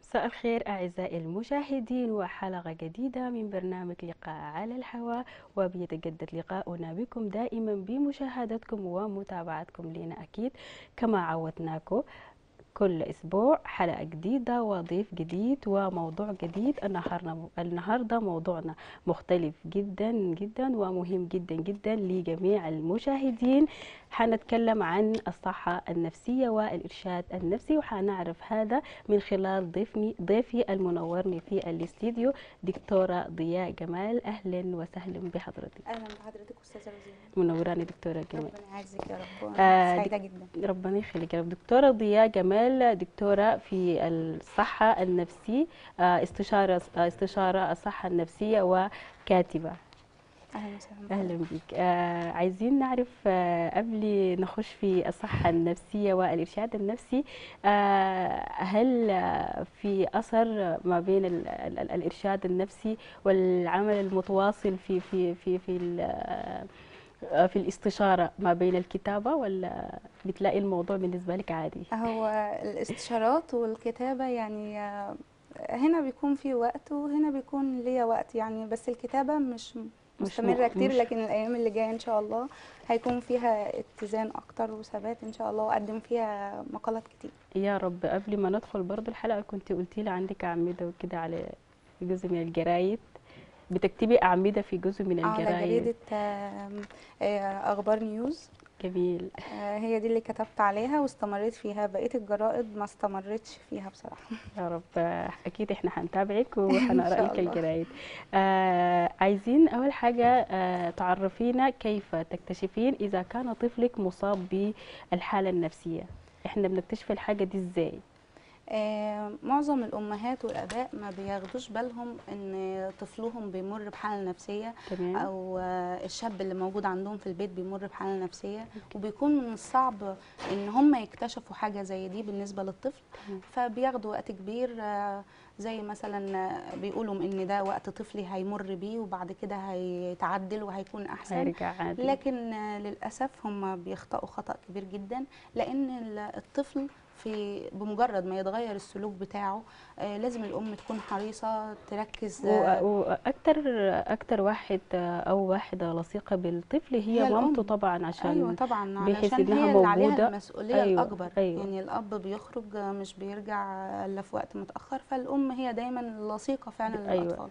مساء الخير أعزائي المشاهدين وحلقة جديدة من برنامج لقاء على الهواء وبيتجدد لقاؤنا بكم دائما بمشاهدتكم ومتابعتكم لنا أكيد كما عودناكم كل أسبوع حلقة جديدة وضيف جديد وموضوع جديد النهاردة النهاردة موضوعنا مختلف جدا جدا ومهم جدا جدا لجميع المشاهدين حنتكلم عن الصحة النفسية والإرشاد النفسي وحنعرف هذا من خلال ضيفني ضيفي المنورني في الاستديو دكتورة ضياء جمال أهلا وسهلا بحضرتك اهلا بحضرتك استاذه روزينا منوراني دكتورة جمال ربنا يعزك يا رب آه، أنا سعيده جدا ربنا يخليك يا رب دكتورة ضياء جمال دكتورة في الصحة النفسي آه، استشارة آه، استشارة الصحة النفسية وكاتبة اهلا وسهلا أهلا بك آه، عايزين نعرف آه، قبل نخش في الصحة النفسية والإرشاد النفسي آه، هل آه، في أثر ما بين ال- ال- ال- الإرشاد النفسي والعمل المتواصل في في في في ال- آه، في الاستشارة ما بين الكتابة ولا بتلاقي الموضوع بالنسبة لك عادي؟ هو الاستشارات والكتابه يعني آه، هنا بيكون في وقت وهنا بيكون ليا وقت يعني بس الكتابه مش مستمره مخ- كتير مش- لكن الايام اللي جايه ان شاء الله هيكون فيها اتزان اكتر وثبات ان شاء الله واقدم فيها مقالات كتير يا رب قبل ما ندخل برضو الحلقة كنت قلتي لي عندك أعمدة وكده على جزء من الجرايد بتكتبي أعمدة في جزء من على الجرايد جريده آم، آه، اخبار نيوز جميل آه، هي دي اللي كتبت عليها واستمريت فيها بقيه الجرائد ما استمرتش فيها بصراحه يا رب آه، أكيد إحنا هنتابعك إن وهنقرأ شاء لك الله. الجرايد آه عايزين أول حاجة آه تعرفينا كيف تكتشفين إذا كان طفلك مصاب بالحالة النفسية إحنا بنكتشف الحاجة دي إزاي؟ آه، معظم الامهات والاباء ما بياخدوش بالهم ان طفلهم بيمر بحاله نفسيه تمام او آه، الشاب اللي موجود عندهم في البيت بيمر بحاله نفسيه وبيكون من الصعب ان هم يكتشفوا حاجه زي دي بالنسبه للطفل تمام. فبياخدوا وقت كبير آه، زي مثلا آه، بيقولوا ان ده وقت طفلي هيمر بيه وبعد كده هيتعدل وهيكون احسن هيرجع عادي لكن آه، للاسف هم بيخطئوا خطا كبير جدا لان ال- الطفل في بمجرد ما يتغير السلوك بتاعه آه، لازم الام تكون حريصه تركز آه، و- واكتر اكتر واحد او واحده لصيقه بالطفل هي, هي مامته الأم. طبعا عشان ايوه طبعا بحيث علشان إنها هي اللي عليها موجودة. المسؤوليه أيوة، الاكبر أيوة. يعني الاب بيخرج آه، مش بيرجع آه، الا في وقت متاخر فالام هي دايما لصيقه فعلا أيوة. للاطفال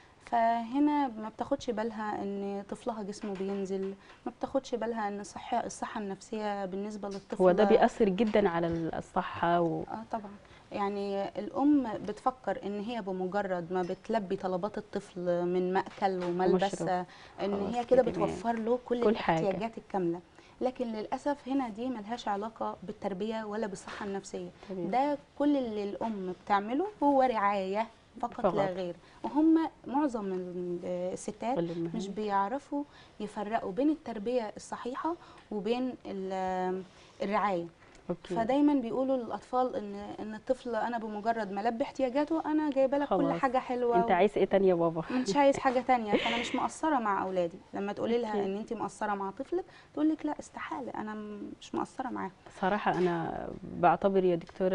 فهنا ما بتاخدش بالها ان طفلها جسمه بينزل ما بتاخدش بالها ان الصحه الصحه النفسيه بالنسبه للطفل هو ده بيأثر جدا على الصحه و... اه طبعا يعني الام بتفكر ان هي بمجرد ما بتلبي طلبات الطفل من مأكل وملبس ومشرب. آه، ان خلاص هي كده كده بتوفر له كل, كل حاجة. الاحتياجات الكامله لكن للاسف هنا دي ملهاش علاقه بالتربيه ولا بالصحه النفسيه تمام. ده كل اللي الام بتعمله هو رعايه فقط, فقط. لا غير وهم معظم ال- الستات والأمهات. مش بيعرفوا يفرقوا بين التربيه الصحيحه وبين ال- الرعايه اوكي فدايما بيقولوا للاطفال ان ان الطفل انا بمجرد ما البي احتياجاته انا جايبه لك كل خلاص. حاجه حلوه انت عايز ايه تاني يا بابا مش عايز حاجه تانية فانا مش مقصره مع اولادي لما تقولي لها أوكي. ان انت مقصره مع طفلك تقول لك لا استحاله انا م- مش مقصره معاه صراحة أنا بعتبر يا دكتورة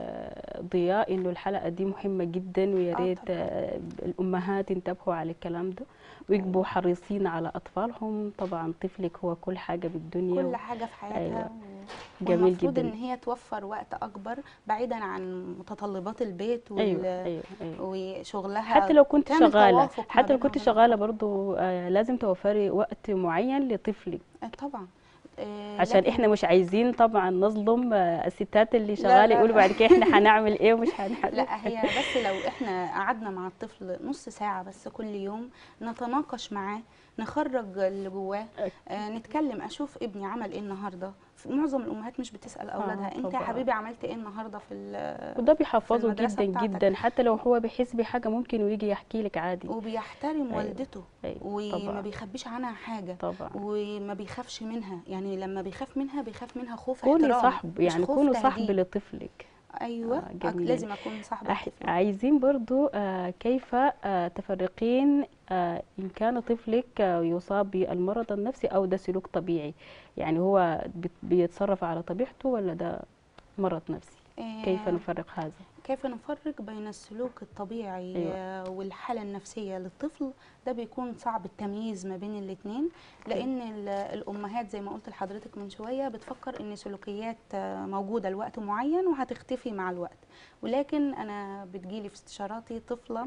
ضياء إنه الحلقة دي مهمة جدا ويا آه ريت طبعاً. آه، الأمهات ينتبهوا على الكلام ده ويبقوا حريصين على أطفالهم طبعا طفلك هو كل حاجة بالدنيا كل حاجه في حياتها أيوة. و- جميل والمفروض جدا ان هي توفر وقت اكبر بعيدا عن متطلبات البيت وال... أيوة أيوة أيوة وشغلها حتى لو كنت تعمل شغالة توافق ما حتى لو بينها كنت وبين شغالة برضو آه، لازم توفري وقت معين لطفلك آه، طبعا آه، عشان لكن- احنا مش عايزين طبعا نظلم آه، الستات اللي لا، شغالة لا. يقولوا بعد كده احنا هنعمل ايه ومش هنعمل لا هي بس لو احنا قعدنا مع الطفل نص ساعة بس كل يوم نتناقش معاه نخرج اللي جواه آه نتكلم اشوف ابني عمل ايه النهارده في- معظم الامهات مش بتسال اولادها انت يا طبعا. حبيبي عملت ايه النهارده في ال- وده بيحفظه المدرسة جدا بتاعتك. جدا حتى لو هو بيحس بحاجة ممكن ويجي يحكي لك عادي وبيحترم أيوة. والدته أيوة، وما طبعا بيخبيش عنها حاجه طبعا وما بيخافش منها يعني لما بيخاف منها بيخاف منها خوف كوني احترام صاحب مش يعني خوف كونوا صاحب تهديد. لطفلك ايوه آه، أك- جميل. لازم اكون صاحب أح- الطفل عايزين برضو آه، كيف آه، تفرقين آه، إن كان طفلك آه، يصاب بالمرض النفسي أو ده سلوك طبيعي يعني هو بت- بيتصرف على طبيعته ولا ده مرض نفسي كيف آه، نفرق هذا كيف نفرق بين السلوك الطبيعي أيوة. آه، والحالة النفسية للطفل ده بيكون صعب التمييز ما بين الاتنين لأن ال- الأمهات زي ما قلت لحضرتك من شوية بتفكر إن سلوكيات آه، موجودة لوقت معين وهتختفي مع الوقت ولكن أنا بتجيلي في استشاراتي طفلة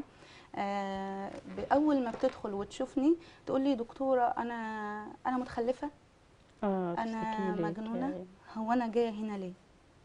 آه، بأول ما بتدخل وتشوفني تقول لي دكتورة أنا أنا متخلفة اه أنا تشتكي لك. مجنونة؟ هو انا جايه هنا ليه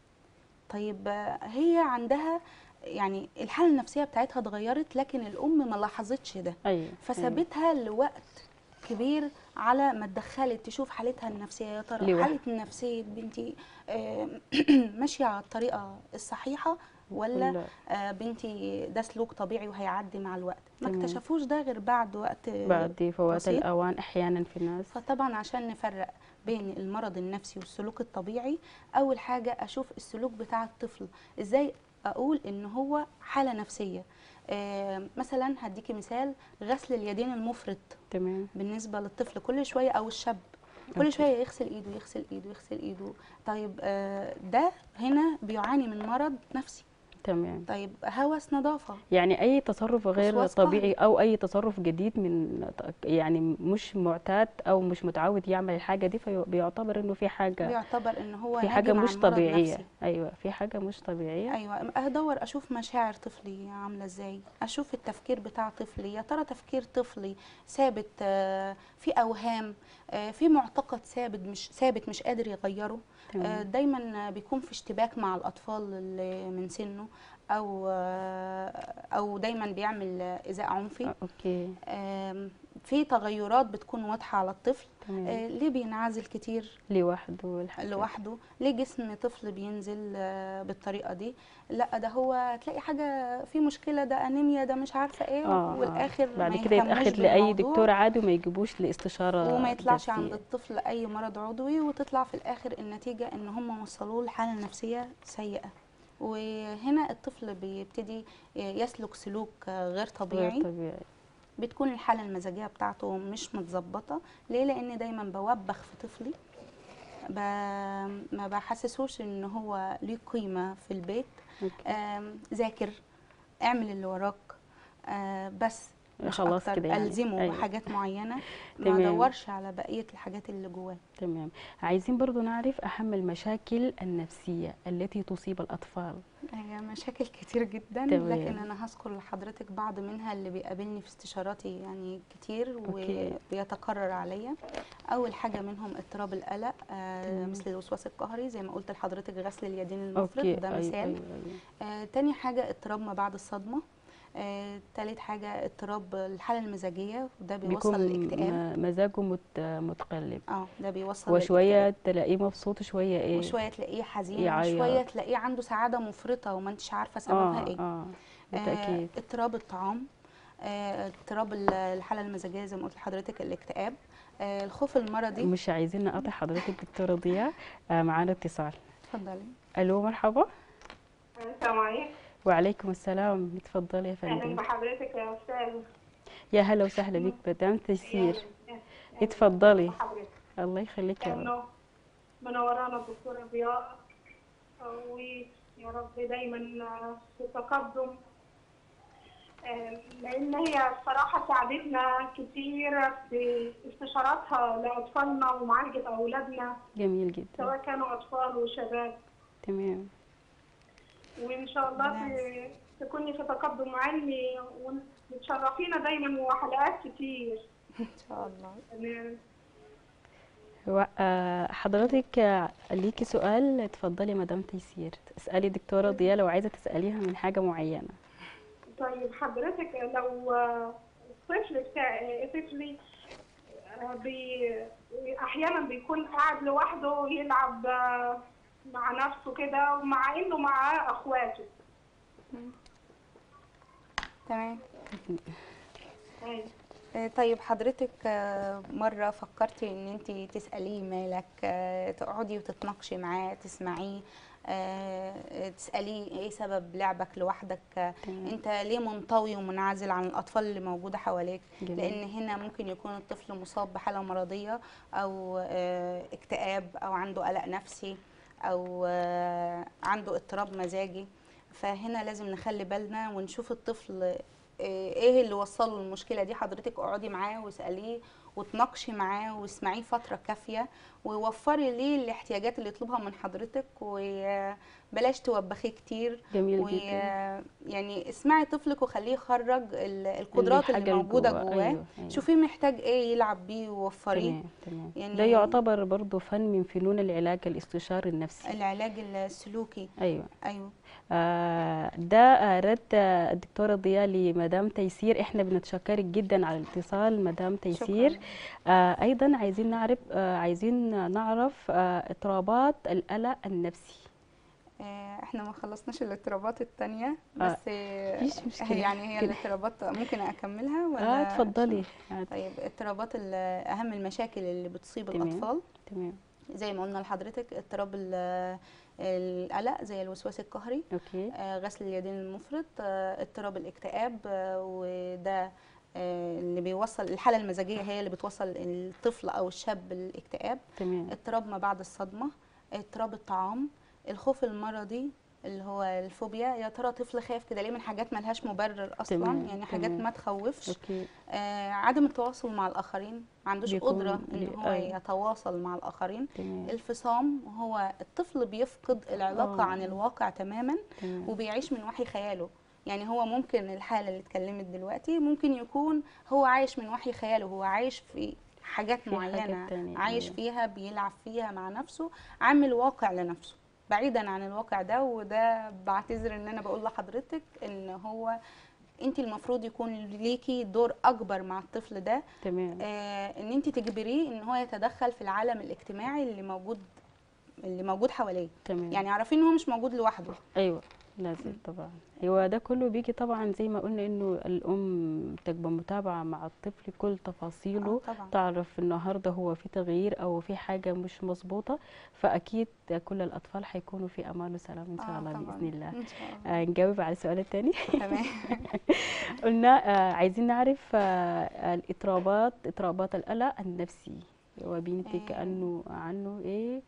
طيب آه، هي عندها يعني الحاله النفسيه بتاعتها اتغيرت لكن الام ما لاحظتش ده ايوه فسابتها لوقت كبير على ما اتدخلت تشوف حالتها النفسيه يا ترى لوحدها. حاله نفسيه بنتي آه، ماشيه على الطريقه الصحيحه ولا ولا آه، بنتي ده سلوك طبيعي وهيعدي مع الوقت ما تمام. اكتشفوش ده غير بعد وقت آه، بعد فوات بسيط. الاوان احيانا في الناس فطبعا عشان نفرق بين المرض النفسي والسلوك الطبيعي اول حاجه اشوف السلوك بتاع الطفل ازاي اقول ان هو حاله نفسيه آه مثلا هديكي مثال غسل اليدين المفرط تمام بالنسبه للطفل كل شويه او الشاب أوكي. كل شويه يغسل ايده يغسل ايده يغسل ايده طيب آه ده هنا بيعاني من مرض نفسي تمام طيب هوس نظافه يعني اي تصرف غير وسواس طبيعي او اي تصرف جديد من يعني مش معتاد او مش متعود يعمل الحاجه دي فبيعتبر انه في حاجه بيعتبر ان هو في حاجه ناجم عن مش مرض طبيعيه نفسي. ايوه في حاجه مش طبيعيه ايوه ادور اشوف مشاعر طفلي عامله ازاي اشوف التفكير بتاع طفلي يا ترى تفكير طفلي ثابت آه، في اوهام آه، في معتقد ثابت مش ثابت مش قادر يغيره آه، تمام دايما بيكون في اشتباك مع الاطفال اللي من سنه او آه، او دايما بيعمل ايذاء عنفي آه، اوكي آم، في تغيرات بتكون واضحه على الطفل تمام آه، ليه بينعزل كتير لوحده والحاجة. لوحده ليه جسم طفل بينزل آه، بالطريقه دي لا ده هو تلاقي حاجه في مشكله ده انيميا ده مش عارفه ايه اه والاخر آه. بعد ما كده يهتموش يتاخد لاي بالموضوع دكتور عادي وما يجيبوش لاستشاره وما يطلعش عند نفسية. الطفل اي مرض عضوي وتطلع في الاخر النتيجه ان هم وصلوه لحاله نفسيه سيئه وهنا الطفل بيبتدي يسلك سلوك غير طبيعي غير طبيعي بتكون الحالة المزاجية بتاعته مش متظبطة ليه؟ لأن دايما بوبخ في طفلي ب... ما بحسسوش ان هو ليه قيمة في البيت أوكي. آم، ذاكر اعمل اللي وراك آه، بس مش خلاص أكتر. كده يعني. ألزمه أيوة. بحاجات معينة ما تمام. ادورش على بقية الحاجات اللي جواه تمام عايزين برضو نعرف أهم المشاكل النفسية التي تصيب الأطفال هي مشاكل كتير جدا تمام. لكن انا هذكر لحضرتك بعض منها اللي بيقابلني في استشاراتي يعني كتير أوكي. وبيتكرر عليا اول حاجه منهم اضطراب القلق آه تمام. مثل الوسواس القهري زي ما قلت لحضرتك غسل اليدين المفرط أوكي ده أيوة مثال أيوة أيوة. آه تاني حاجه اضطراب ما بعد الصدمه آه تالت حاجه اضطراب الحاله المزاجيه وده بيوصل بيكون للاكتئاب م- مزاجه مت- متقلب اه ده بيوصل وشوية تلاقيه مبسوط شوية إيه وشويه تلاقيه حزين يعيط. وشويه تلاقيه عنده سعاده مفرطه وما انتش عارفه سببها آه ايه آه آه، بالتأكيد اضطراب الطعام آه، اضطراب ال- الحاله المزاجيه زي ما قلت لحضرتك الاكتئاب آه، الخوف المرضي مش عايزين نقاطع حضرتك دكتورة ضياء آه معانا اتصال اتفضلي ألو مرحبا السلام عليكم وعليكم السلام اتفضلي يا اهلا فندم بحضرتك يا استاذ يا هلا وسهلا بك مدام تيسير أهلاً اتفضلي بحضرتك الله يخليك يا رب انه منورانا الدكتوره ضياء ويا رب دايما في تقدم آه، لان هي الصراحه ساعدتنا كتير في استشاراتها لاطفالنا ومعالجه اولادنا جميل جدا سواء كانوا اطفال وشباب تمام وان شاء الله ت- تكوني في تقدم علمي وتشرفينا دايما وحلقات كتير ان شاء الله يعني هو آه، حضرتك آه، ليكي سؤال اتفضلي مدام تيسير اسألي دكتورة ضياء لو عايزة تسأليها من حاجة معينة طيب حضرتك لو آه، الطفل بتاع طفلي آه، بي احيانا بيكون قاعد لوحده يلعب آه، مع نفسه كده ومع انه مع اخواته تمام أيوة. آه، طيب حضرتك آه، مرة فكرتي ان انت تسأليه مالك آه، تقعدي وتتناقشي معاه تسمعيه آه، تسأليه ايه سبب لعبك لوحدك آه، تمام. انت ليه منطوي ومنعزل عن الاطفال اللي موجودة حواليك جميل. لان هنا ممكن يكون الطفل مصاب بحالة مرضية او آه، اكتئاب او عنده قلق نفسي او آه، عنده اضطراب مزاجي فهنا لازم نخلي بالنا ونشوف الطفل آه، ايه اللي وصله للمشكله دي حضرتك اقعدي معاه واساليه وتناقشي معاه واسمعيه فتره كافيه ووفري ليه الاحتياجات اللي يطلبها من حضرتك وبلاش توبخيه كتير جميل جدا ويعني اسمعي طفلك وخليه يخرج ال- القدرات اللي الحاجة موجوده جواه. جواه أيوة. أيوة. شوفيه محتاج ايه يلعب بيه ووفريه تمام تمام يعني- ده يعتبر برضه فن من فنون العلاج الاستشاري النفسي العلاج السلوكي ايوه ايوه آه، ده آه، رد آه، الدكتورة ضياء لمدام تيسير احنا بنتشكرك جدا على الاتصال مدام تيسير شكراً. آه، ايضا عايزين نعرف آه، عايزين نعرف آه، اضطرابات القلق النفسي آه، احنا ما خلصناش الاضطرابات التانية آه، بس آه، مفيش مشكلة. يعني هي كده. الاضطرابات ممكن اكملها ولا اه اتفضلي آه، طيب اضطرابات ال- اهم المشاكل اللي بتصيب تمام. الاطفال تمام زي ما قلنا لحضرتك اضطراب ال- القلق زي الوسواس القهري اوكي آه، غسل اليدين المفرط آه، اضطراب الاكتئاب آه، وده آه، اللي بيوصل الحالة المزاجية هي اللي بتوصل الطفل أو الشاب للاكتئاب تمام اضطراب ما بعد الصدمة اضطراب الطعام الخوف المرضي اللي هو الفوبيا يا ترى طفل خايف كده ليه من حاجات ملهاش مبرر اصلا تمام، يعني حاجات تمام. ما تخوفش اوكي آه عدم التواصل مع الاخرين ما عندوش بيكون قدره ان ليه- هو أيوة. يتواصل مع الاخرين تمام الفصام هو الطفل بيفقد العلاقه آه. عن الواقع تماما تمام وبيعيش من وحي خياله يعني هو ممكن الحاله اللي اتكلمت دلوقتي ممكن يكون هو عايش من وحي خياله هو عايش في حاجات في حاجات معينه تانية، عايش أيوة. فيها بيلعب فيها مع نفسه عامل واقع لنفسه بعيدا عن الواقع ده وده بعتذر ان انا بقول لحضرتك ان هو انت المفروض يكون ليكي دور اكبر مع الطفل ده تمام آه ان انت تجبريه ان هو يتدخل في العالم الاجتماعي اللي موجود اللي موجود حواليه تمام يعني عارفين ان هو مش موجود لوحده ايوه لازم طبعا هو ده كله بيجي طبعا زي ما قلنا انه الام تبقى متابعه مع الطفل كل تفاصيله آه طبعا تعرف النهارده هو في تغيير او في حاجه مش مظبوطه فاكيد كل الاطفال حيكونوا في امان وسلام ان شاء آه الله طبعاً. باذن الله ان شاء الله آه نجاوب على السؤال الثاني تمام قلنا آه عايزين نعرف آه الاضطرابات اضطرابات القلق النفسي وبنتي آه. كانه عنه ايه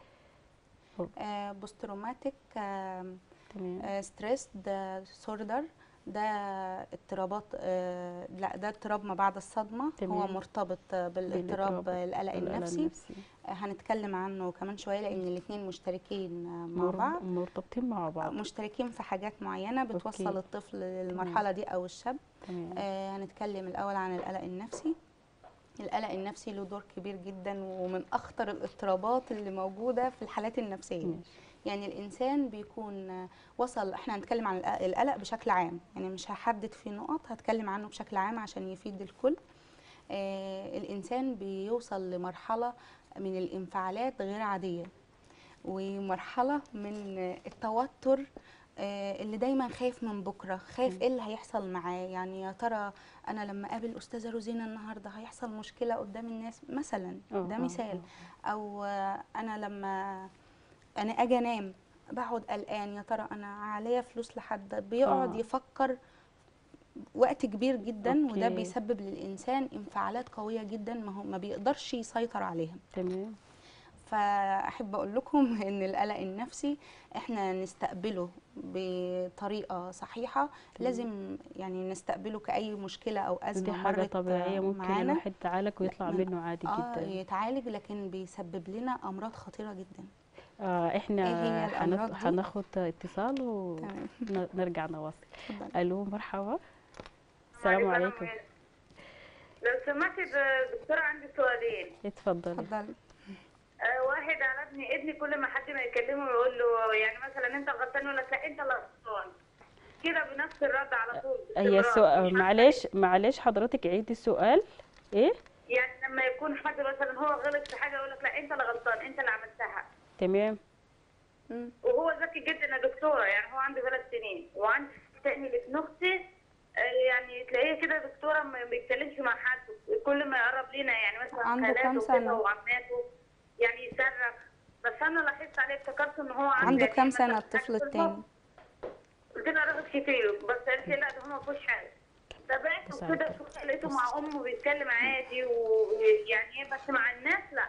آه بوستروماتيك آه تمام آه ستريس ده سوردر ده اضطرابات آه لا ده اضطراب ما بعد الصدمه هو تمام. مرتبط آه، بالاضطراب بالاضطراب القلق القلق النفسي آه هنتكلم عنه كمان شويه لان الاثنين مشتركين آه، مع مر- بعض مرتبطين مع بعض مشتركين في حاجات معينه بتوصل أوكي. الطفل للمرحله دي او الشاب تمام آه هنتكلم الاول عن القلق النفسي القلق النفسي له دور كبير جدا ومن اخطر الاضطرابات اللي موجوده في الحالات النفسيه ماشي. يعني الانسان بيكون آه، وصل احنا هنتكلم عن الق- القلق بشكل عام يعني مش هحدد فيه نقط هتكلم عنه بشكل عام عشان يفيد الكل آه الانسان بيوصل لمرحله من الانفعالات غير عاديه ومرحله من آه، التوتر آه، اللي دايما خايف من بكره خايف ايه اللي هيحصل معاه يعني يا ترى انا لما اقابل استاذه روزينا النهارده هيحصل مشكله قدام الناس مثلا آه، ده آه، مثال آه. او آه، انا لما انا اجي انام بقعد قلقان يا ترى انا عليا فلوس لحد بيقعد آه. يفكر وقت كبير جدا وده أوكي. بيسبب للانسان انفعالات قويه جدا ما هو ما بيقدرش يسيطر عليها تمام فاحب اقول لكم ان القلق النفسي احنا نستقبله بطريقه صحيحه لازم يعني نستقبله كاي مشكله او ازمه دي حاجة مرت طبيعية ممكن معانا الواحد يتعالج ويطلع من- منه عادي اه جدا يتعالج لكن بيسبب لنا امراض خطيره جدا آه إيه احنا هي الأمراض هناخ- دي؟ هناخد اتصال تمام ونرجع نواصل اتفضل الو مرحبا السلام عليكم لو سمحت يا دكتورة عندي سؤالين اتفضلي اتفضل آه، واحد على ابني ابني كل ما حد ما يكلمه يقول له يعني مثلا انت غلطان ولا لا انت اللي غلطان كده بنفس الرد على طول هي باستمرار. السؤال مش عارفة معلش معلش حضرتك عيدي السؤال ايه يعني لما يكون حد مثلا هو غلط في حاجه يقول لك لا انت اللي غلطان انت اللي عملتها تمام مم. وهو ذكي جدا يا دكتوره يعني هو عنده ثلاث سنين وعندي تاني اللي ابن اختي آه، يعني تلاقيه كده دكتوره ما بيتكلمش مع حد كل ما يقرب لينا يعني مثلا عنده كام خالاته وكده سنة؟ وعماته يعني يصرخ بس انا لاحظت عليه افتكرت ان هو عنده عنده يعني كام مثلاً سنه الطفل حاجة في التاني المخ. قلت لها رغب كتير بس قالت لي لا ده هو ما فيهوش حاجه تابعته كده شويه لقيته مع امه بيتكلم عادي ويعني ايه بس مع الناس لا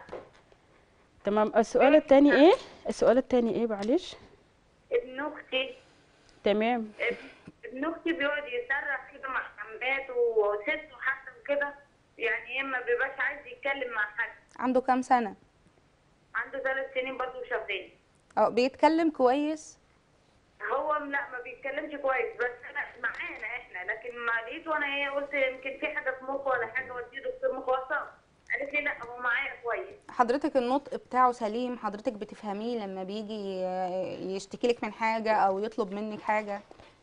تمام السؤال الثاني ايه السؤال الثاني ايه معلش ابن اختي تمام ابن اختي بيقعد يصرخ كده مع عماته وسته حتى وكده يعني ايه ما بيبقاش عايز يتكلم مع حد عنده كام سنه عنده ثلاث سنين برضه وشهرين اه بيتكلم كويس هو لا ما بيتكلمش كويس بس انا معانا احنا لكن ما لقيت وانا ايه قلت يمكن في حاجه في مخه ولا حاجه وديه دكتور مخ وصل قالت لي لا هو معايا كويس حضرتك النطق بتاعه سليم حضرتك بتفهميه لما بيجي يشتكي لك من حاجه او يطلب منك حاجه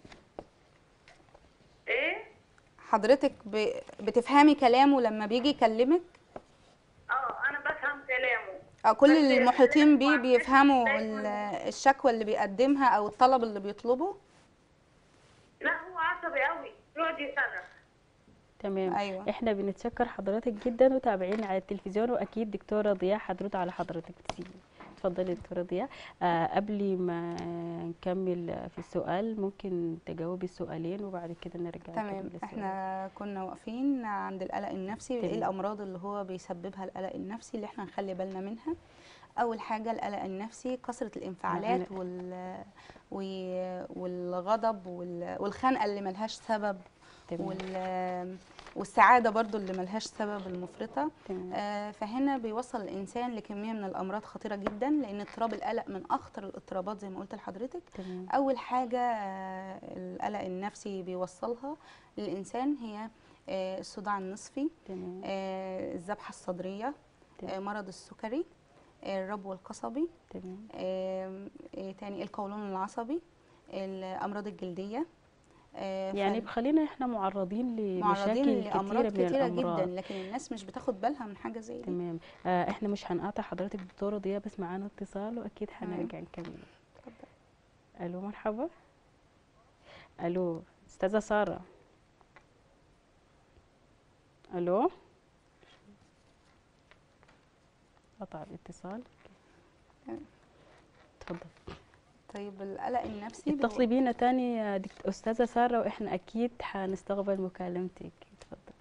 ايه حضرتك ب- بتفهمي كلامه لما بيجي يكلمك اه انا بفهم كلامه اه كل بس المحيطين بيه دايماً- بيفهموا دايماً- ال- الشكوى اللي بيقدمها او الطلب اللي بيطلبه لا هو عصبي قوي يقعد يصرخ تمام أيوة. احنا بنتشكر حضرتك جدا وتابعينا على التلفزيون واكيد دكتوره ضياء هترد على حضرتك كتير اتفضلي دكتوره ضياء آه قبل ما نكمل في السؤال ممكن تجاوبي السؤالين وبعد كده نرجع تمام نكمل السؤال. احنا كنا واقفين عند القلق النفسي ايه تمام. الامراض اللي هو بيسببها القلق النفسي اللي احنا نخلي بالنا منها اول حاجه القلق النفسي كثره الانفعالات نعم. وال و- والغضب وال- والخنقه اللي ملهاش سبب تمام وال والسعاده برضو اللي ملهاش سبب المفرطه تمام آه، فهنا بيوصل الانسان لكميه من الامراض خطيره جدا لان اضطراب القلق من اخطر الاضطرابات زي ما قلت لحضرتك تمام اول حاجه آه، القلق النفسي بيوصلها للانسان هي آه، الصداع النصفي تمام آه، الذبحه الصدريه آه، تمام. مرض السكري آه، الربو القصبي تمام آه، إيه تاني القولون العصبي الامراض الجلديه آه، يعني فال- خلينا احنا معرضين معرضين لمشاكل لامراض كتيره من كتيره الامراض جدا لكن الناس مش بتاخد بالها من حاجه زي دي تمام آه احنا مش هنقاطع حضرتك دكتوره ضياء بس معانا اتصال واكيد تمام. هنرجع نكمل اتفضل. الو مرحبا الو استاذه ساره الو قطع الاتصال تمام. اتفضل طيب القلق النفسي بيبقى- اتصلي بينا تاني يا دكت- استاذه ساره واحنا اكيد هنستقبل مكالمتك اتفضل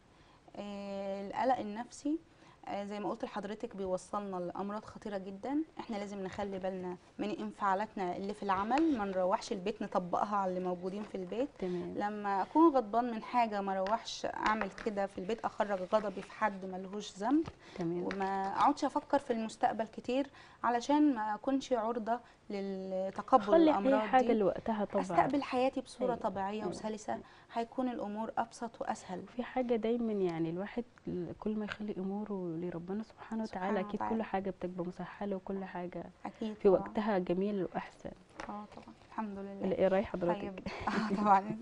آه، القلق النفسي آه، زي ما قلت لحضرتك بيوصلنا لامراض خطيره جدا احنا لازم نخلي بالنا من انفعالاتنا اللي في العمل ما نروحش البيت نطبقها على اللي موجودين في البيت تمام لما اكون غضبان من حاجه ما اروحش اعمل كده في البيت اخرج غضبي في حد ملهوش ذنب تمام وما اقعدش افكر في المستقبل كتير علشان ما اكونش عرضه لتقبل خلي اي الامراض حاجه دي لوقتها طبعا استقبل حياتي بصوره أيوة، طبيعيه أيوة. وسلسه هيكون الامور ابسط واسهل في حاجة دايما يعني الواحد ل- كل ما يخلي أموره لربنا سبحانه وتعالى سبحانه أكيد وتعالى. كل حاجة بتبقى مسهلة وكل حاجة اكيد في طبعاً. وقتها جميل وأحسن اه طبعا الحمد لله ولا إيه رأي حضرتك؟ طيب آه طبعا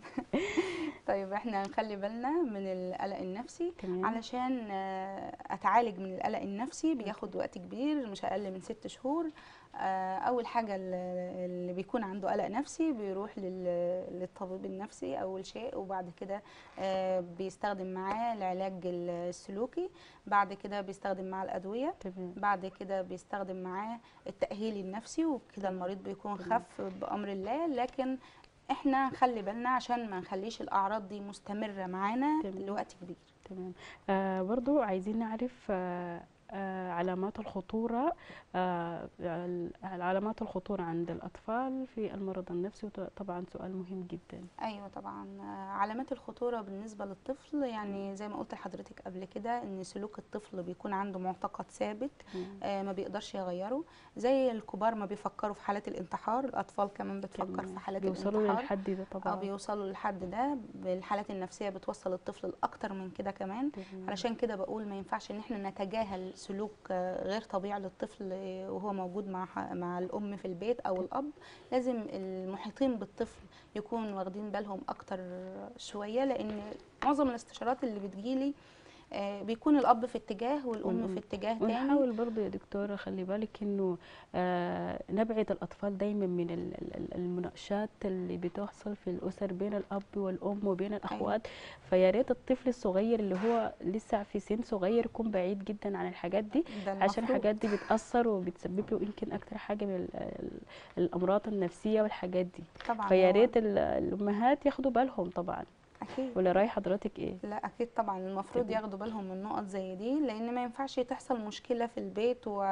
طيب احنا نخلي بالنا من القلق النفسي تمام علشان آه، اتعالج من القلق النفسي بياخد وقت كبير مش اقل من ست شهور آه، اول حاجه ال- اللي بيكون عنده قلق نفسي بيروح لل- للطبيب النفسي اول شيء وبعد كده آه، بيستخدم معاه العلاج السلوكي بعد كده بيستخدم معاه الادويه تمام بعد كده بيستخدم معاه التأهيل النفسي وكده المريض بيكون تمام. خف بأمر الله لكن احنا نخلي بالنا عشان ما نخليش الأعراض دي مستمرة معانا تمام. لوقت كبير تمام آه برضو عايزين نعرف آه آه علامات الخطورة آه ال- علامات الخطورة عند الأطفال في المرض النفسي وط- طبعا سؤال مهم جدا ايوه طبعا آه، علامات الخطوره بالنسبه للطفل يعني زي ما قلت لحضرتك قبل كده ان سلوك الطفل بيكون عنده معتقد ثابت تمام. آه، ما بيقدرش يغيره زي الكبار ما بيفكروا في حالات الانتحار الاطفال كمان بتفكر تمام. في حالات بيوصلوا الانتحار للحد ده اه طبعا بيوصلوا للحد ده بالحالات النفسيه بتوصل الطفل لاكتر من كده كمان تمام. علشان كده بقول ما ينفعش ان احنا نتجاهل سلوك آه، غير طبيعي للطفل آه، وهو موجود مع ح- مع الام في البيت او الاب لازم المحيطين بالطفل يكونوا واخدين بالهم اكتر شويه لان معظم الاستشارات اللي بتجيلي آه، بيكون الاب في اتجاه والام والأم. في اتجاه تاني ونحاول برضو يا دكتورة خلي بالك انه آه نبعد الاطفال دايما من ال- ال- ال- المناقشات اللي بتحصل في الاسر بين الاب والام وبين الاخوات فيا ريت الطفل الصغير اللي هو لسه في سن صغير يكون بعيد جدا عن الحاجات دي ده عشان المفروض. الحاجات دي بتاثر وبتسبب له يمكن اكتر حاجه من ال- ال- الامراض النفسيه والحاجات دي طبعا فيا هو- ريت ال- الامهات ياخدوا بالهم طبعا اكيد ولا راي حضرتك ايه لا اكيد طبعا المفروض تمام. ياخدوا بالهم من نقط زي دي لان ما ينفعش تحصل مشكله في البيت و...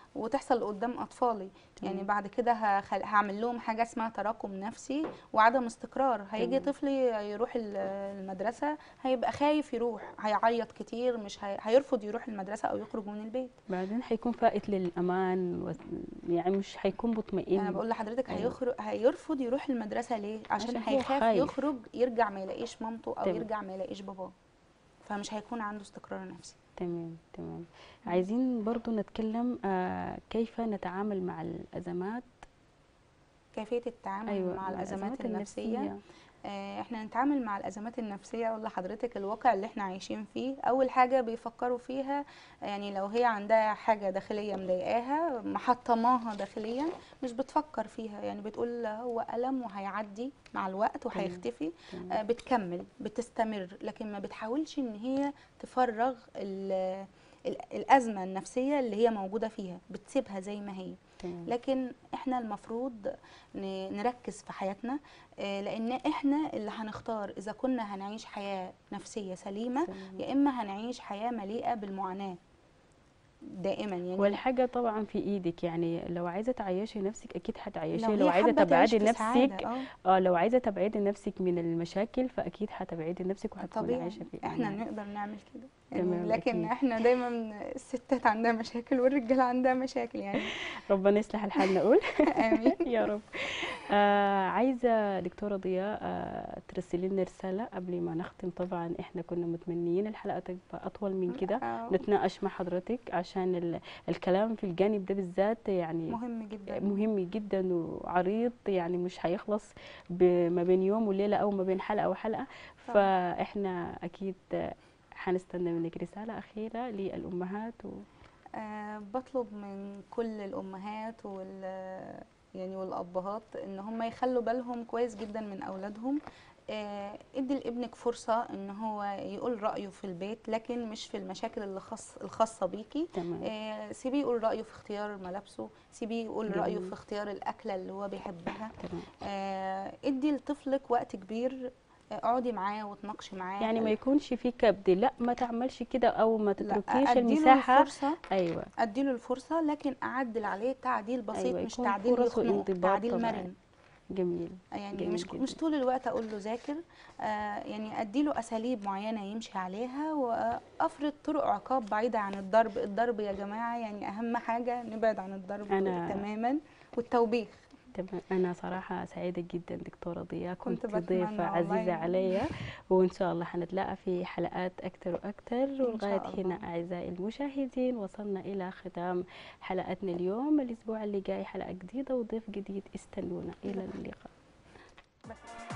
وتحصل قدام اطفالي يعني تمام. بعد كده هخل... هعمل لهم حاجه اسمها تراكم نفسي وعدم استقرار هيجي تمام. طفل يروح ال- المدرسه هيبقى خايف يروح هيعيط كتير مش هي... هيرفض يروح المدرسه او يخرج من البيت بعدين حيكون فائت للامان و... يعني مش حيكون مطمئن انا بقول لحضرتك أيوة. هيخرج هيرفض يروح المدرسه ليه عشان, عشان هو هيخاف خايف. يخرج يرجع ما يلاقيش مامته او تمام. يرجع ما يلاقيش باباه فمش هيكون عنده استقرار نفسي تمام تمام عايزين برضو نتكلم آه كيف نتعامل مع الازمات كيفيه التعامل ايوه مع الازمات النفسيه النفسيه آه، احنا نتعامل مع الازمات النفسيه اقول لحضرتك الواقع اللي احنا عايشين فيه اول حاجه بيفكروا فيها يعني لو هي عندها حاجه داخليه مضايقاها محطماها داخليا مش بتفكر فيها يعني بتقول هو الم وهيعدي مع الوقت وهيختفي تمام. آه، بتكمل بتستمر لكن ما بتحاولش ان هي تفرغ ال- ال- الازمه النفسيه اللي هي موجوده فيها بتسيبها زي ما هي تمام. لكن احنا المفروض ن- نركز في حياتنا آه، لان احنا اللي هنختار اذا كنا هنعيش حياه نفسيه سليمه تمام. يا اما هنعيش حياه مليئه بالمعاناه دائما يعني والحاجة طبعا في ايدك يعني لو عايزة تعيشي نفسك اكيد هتعيشي لو لو, هي عايزة حابة تعيش تبعدي في سعادة، نفسك اه اه لو عايزة تبعدي نفسك من المشاكل فاكيد هتبعدي نفسك وهتكوني طبيعي عايشة في احنا امان نقدر نعمل كده تمام، يعني لكن أكيد. احنا دايما الستات عندها مشاكل والرجاله عندها مشاكل يعني ربنا يصلح الحال نقول امين يا رب آه عايزة دكتورة ضياء آه ترسلي لنا رسالة قبل ما نختم طبعا احنا كنا متمنيين الحلقة تبقى أطول من كده آه، نتناقش مع حضرتك عشان ال- الكلام في الجانب ده بالذات يعني مهم جدا مهم جدا وعريض يعني مش هيخلص ب- ما بين يوم وليلة أو ما بين حلقة وحلقة طبعا. فإحنا أكيد حنستنى منك رسالة أخيرة للأمهات و... أه بطلب من كل الامهات وال يعني والابهات ان هم يخلوا بالهم كويس جدا من اولادهم آه، ادي لابنك فرصه ان هو يقول رايه في البيت لكن مش في المشاكل اللي خاص الخاصه بيكي تمام آه، سيبيه يقول رايه في اختيار ملابسه سيبيه يقول رايه جميل. في اختيار الاكله اللي هو بيحبها تمام آه، ادي لطفلك وقت كبير آه، اقعدي معاه وتناقشي معاه يعني ما يكونش في كبد لا ما تعملش كده أو ما لا تتركيش اديله المساحة الفرصه أيوة اديله الفرصه لكن اعدل عليه تعديل بسيط أيوة، مش يكون تعديل فرص يخنق وانضباط تعديل طبعاً. مرن جميل يعني جميل مش جداً. مش طول الوقت اقول له ذاكر آه يعني اديله اساليب معينه يمشي عليها وافرض طرق عقاب بعيده عن الضرب الضرب يا جماعه يعني اهم حاجه نبعد عن الضرب أنا- تماما والتوبيخ تمام أنا صراحة سعيدة جدا دكتورة ضياء كنت كنت بتمنى ضيفة والله. عزيزة عليا وإن شاء الله حنتلاقى في حلقات أكثر وأكثر ولغاية الله. هنا أعزائي المشاهدين وصلنا إلى ختام حلقتنا اليوم الأسبوع اللي جاي حلقة جديدة وضيف جديد استنونا إلى اللقاء بس